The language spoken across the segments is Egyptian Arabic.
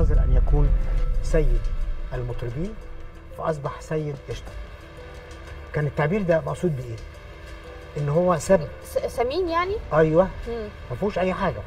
ينتظر ان يكون سيد المطربين فاصبح سيد قشطه كان التعبير ده مقصود بايه ان هو ساب س- سمين يعني ايوه مم. ما فيهوش اي حاجه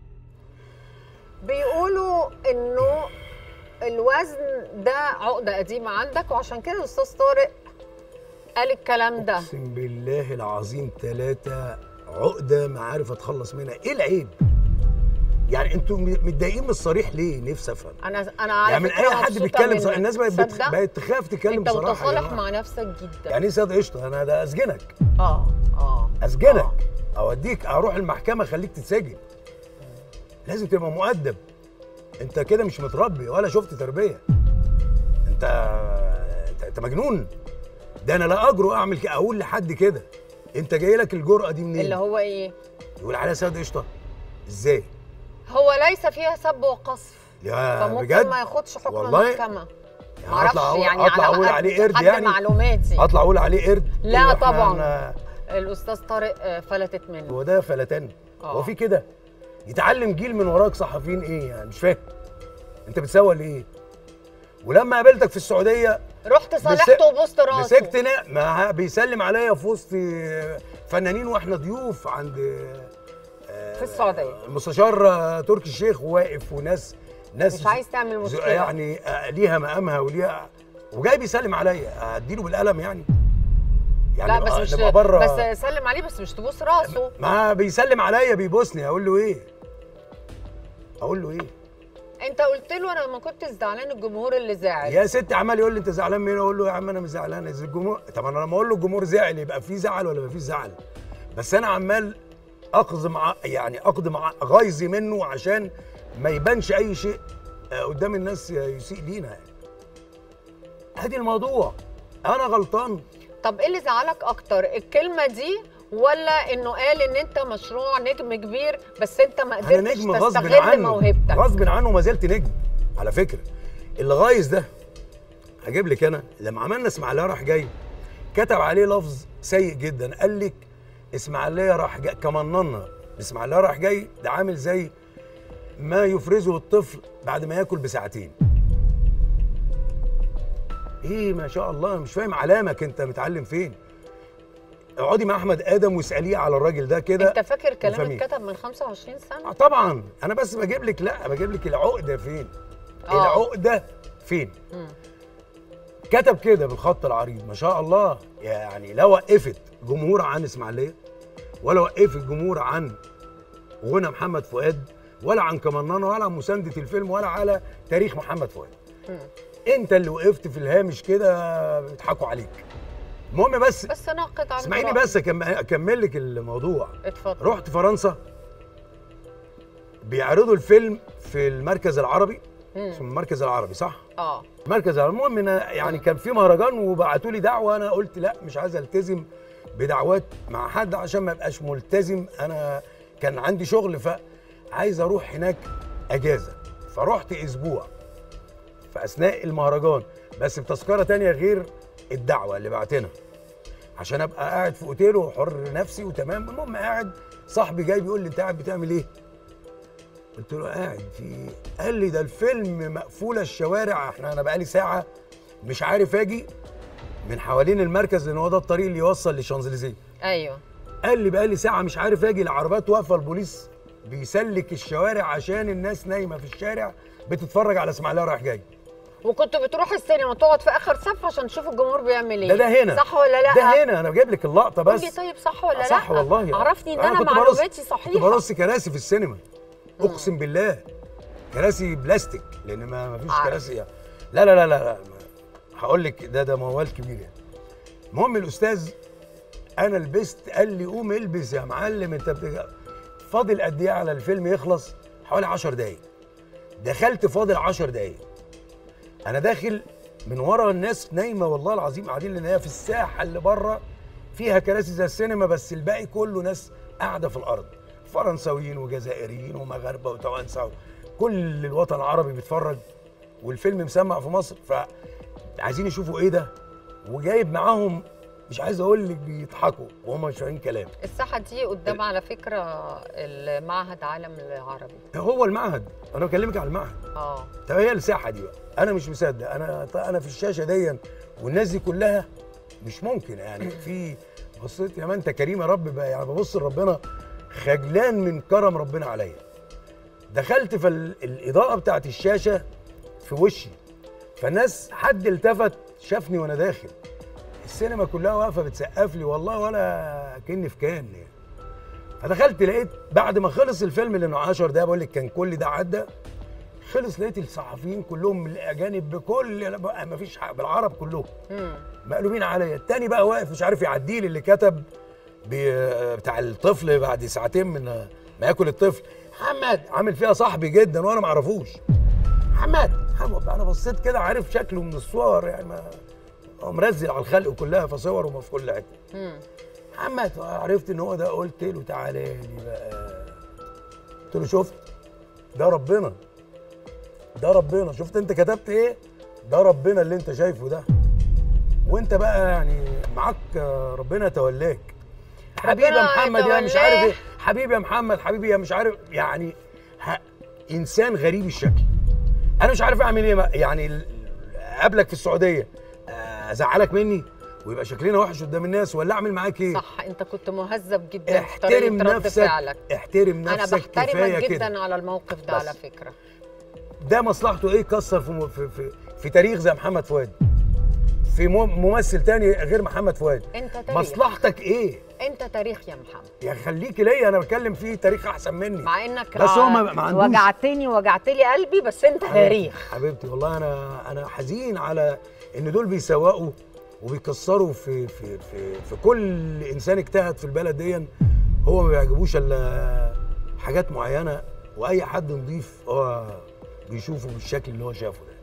بيقولوا انه الوزن ده عقده قديمه عندك وعشان كده الاستاذ طارق قال الكلام ده اقسم بالله العظيم ثلاثة عقدة ما عارف اتخلص منها ايه العيب يعني انتوا م- متضايقين من الصريح ليه نفسي افهم انا انا على يعني من فكرة اي حد مبسوطة بيتكلم منك. صح الناس بقت بتخ... تصدق؟ بقت تخاف تتكلم انت بصراحه يا متصالح جماعة. مع نفسك جدا يعني ايه سيد قشطه انا ده اسجنك اه اه اسجنك آه. اوديك اروح المحكمه خليك تتسجن لازم تبقى مؤدب انت كده مش متربي ولا شفت تربيه انت انت, انت مجنون ده انا لا اجرؤ اعمل كده اقول لحد كده انت جاي لك الجرأه دي منين اللي هو ايه يقول عليها سيد قشطه ازاي هو ليس فيها سب وقصف يا فممكن بجد ما ياخدش حكم والله؟ المحكمه يعني معرفش اطلع اقول يعني اطلع على اقول قد- عليه قرد حد يعني معلوماتي اطلع اقول عليه قرد لا إيه إحنا طبعاً. هن- الاستاذ طارق آه، فلتت منه هو ده فلتان آه. هو في كده يتعلم جيل من وراك صحفيين ايه يعني مش فاهم انت بتسوى لايه ولما قابلتك في السعوديه رحت صالحته وبوست راسه مسكت نا- ما بيسلم عليا في وسط فنانين واحنا ضيوف عند آه، في السعودية. المستشار آه، تركي الشيخ واقف وناس ناس مش عايز تعمل ز- مشكله يعني آه، ليها مقامها وليها وجاي بيسلم عليا اديله بالقلم يعني يعني لا بس نبقى- مش نبقى بره بس سلم عليه بس مش تبوس راسه ما بيسلم عليا بيبوسني اقول له ايه اقول له ايه انت قلت له انا ما كنت زعلان الجمهور اللي زعل يا ستي عمال يقول لي انت زعلان منين اقول له يا عم انا مش زعلان إذا الجمهور طب انا لما اقول له الجمهور زعل يبقى في زعل ولا ما فيش زعل بس انا عمال اقضم ع- يعني اقضم ع- غيظي منه عشان ما يبانش اي شيء آه، قدام الناس يسيء لينا يعني ادي الموضوع انا غلطان طب ايه اللي زعلك اكتر الكلمه دي ولا انه قال ان انت مشروع نجم كبير بس انت ما انا قدرتش نجم غصب تستغل عنه موهبتك غصب عنه ما زلت نجم على فكره الغايز ده هجيب لك انا لما عملنا اسماعيليه راح جاي كتب عليه لفظ سيء جدا قال لك اسماعيليه راح جاي كمننا اسماعيليه راح جاي ده عامل زي ما يفرزه الطفل بعد ما ياكل بساعتين ايه ما شاء الله مش فاهم علامك انت متعلم فين اقعدي مع احمد ادم واساليه على الراجل ده كده انت فاكر كلام وفهميه. اتكتب من 25 سنه آه طبعا انا بس بجيب لك لا بجيب لك العقده فين آه. العقده فين مم. كتب كده بالخط العريض ما شاء الله يعني لا وقفت جمهور عن اسماعيليه ولا وقفت جمهور عن غنى محمد فؤاد ولا عن كمنانه ولا عن مسانده الفيلم ولا على تاريخ محمد فؤاد مم. انت اللي وقفت في الهامش كده بيضحكوا عليك المهم بس بس ناقد على اسمعيني الرأي. بس أكم- اكمل لك الموضوع اتفضل رحت فرنسا بيعرضوا الفيلم في المركز العربي مم. اسمه المركز العربي صح؟ اه المركز العربي المهم أنا يعني كان في مهرجان وبعتوا لي دعوه انا قلت لا مش عايز التزم بدعوات مع حد عشان ما ابقاش ملتزم انا كان عندي شغل فعايز اروح هناك اجازه فرحت اسبوع في اثناء المهرجان بس بتذكره تانية غير الدعوه اللي بعتنا عشان ابقى قاعد في اوتيل وحر نفسي وتمام المهم قاعد صاحبي جاي بيقول لي انت قاعد بتعمل ايه؟ قلت له قاعد في إيه؟ قال لي ده الفيلم مقفوله الشوارع احنا انا بقالي ساعه مش عارف اجي من حوالين المركز لان هو ده الطريق اللي يوصل للشانزليزيه ايوه قال لي بقالي ساعه مش عارف اجي العربيات واقفه البوليس بيسلك الشوارع عشان الناس نايمه في الشارع بتتفرج على اسماعيليه رايح جاي وكنت بتروح السينما تقعد في اخر صف عشان تشوف الجمهور بيعمل ايه ده ده هنا صح ولا لا ده هنا انا بجيب لك اللقطه قول بس لي طيب صح ولا لا صح والله عرفني ان انا, كنت برص- معلوماتي كنت صحيحه برص كراسي في السينما اقسم بالله كراسي بلاستيك لان ما ما فيش عارف. كراسي لا لا لا لا, لا. هقول لك ده ده موال كبير يعني المهم الاستاذ انا لبست قال لي قوم البس يا معلم انت بت... فاضل قد ايه على الفيلم يخلص حوالي 10 دقايق دخلت فاضل 10 دقايق انا داخل من ورا الناس نايمه والله العظيم قاعدين لان هي في الساحه اللي بره فيها كراسي زي السينما بس الباقي كله ناس قاعده في الارض فرنساويين وجزائريين ومغاربه وتوانسه كل الوطن العربي بيتفرج والفيلم مسمع في مصر فعايزين يشوفوا ايه ده وجايب معاهم مش عايز اقول لك بيضحكوا وهم مش فاهمين كلام الساحه دي قدام على فكره المعهد عالم العربي هو المعهد انا بكلمك على المعهد اه طب هي الساحه دي بقى انا مش مصدق انا انا في الشاشه دي والناس دي كلها مش ممكن يعني في بصيت يا ما انت كريم يا رب بقى يعني ببص لربنا خجلان من كرم ربنا عليا دخلت فالاضاءه بتاعت الشاشه في وشي فالناس حد التفت شافني وانا داخل السينما كلها واقفه بتسقف لي والله ولا كني في كان يعني فدخلت لقيت بعد ما خلص الفيلم اللي انه 10 دقايق بقول لك كان كل ده عدى خلص لقيت الصحفيين كلهم من الاجانب بكل ما فيش حق بالعرب كلهم مم. مقلوبين عليا التاني بقى واقف مش عارف يعديه لي اللي كتب ب- بتاع الطفل بعد ساعتين من ما ياكل الطفل محمد عامل فيها صاحبي جدا وانا ما اعرفوش محمد محمد انا بصيت كده عارف شكله من الصور يعني ما هو مرزل على الخلق كلها فصور وما في كل حته مم. محمد عرفت ان هو ده قلت له تعالى لي بقى قلت له شفت ده ربنا ده ربنا شفت انت كتبت ايه ده ربنا اللي انت شايفه ده وانت بقى يعني معاك آه، ربنا يتولاك حبيبي يا ربنا محمد يا مش يتولاه. عارف ايه حبيبي يا محمد حبيبي يا مش عارف يعني ه... انسان غريب الشكل انا مش عارف اعمل ايه بقى. يعني ال- اقابلك في السعوديه آه، ازعلك مني ويبقى شكلنا وحش قدام الناس ولا اعمل معاك ايه صح انت كنت مهذب جدا في احترم طريقه رد نفسك فعلك احترم انا نفسك بحترمك كفايه جدا كده على الموقف ده بس. على فكره ده مصلحته ايه كسر في, م- في, في, في تاريخ زي محمد فؤاد في مم- ممثل تاني غير محمد فؤاد انت تاريخ مصلحتك ايه انت تاريخ يا محمد يا خليكي ليا انا بتكلم فيه تاريخ احسن مني مع انك بس هو ما- ع- ما عندوش- وجعتني وجعت لي قلبي بس انت تاريخ حبيبتي والله انا انا حزين على ان دول بيسوقوا وبيكسروا في في في في كل انسان اجتهد في البلد دي هو ما بيعجبوش الا حاجات معينه واي حد نضيف هو بيشوفه بالشكل اللي هو شافه ده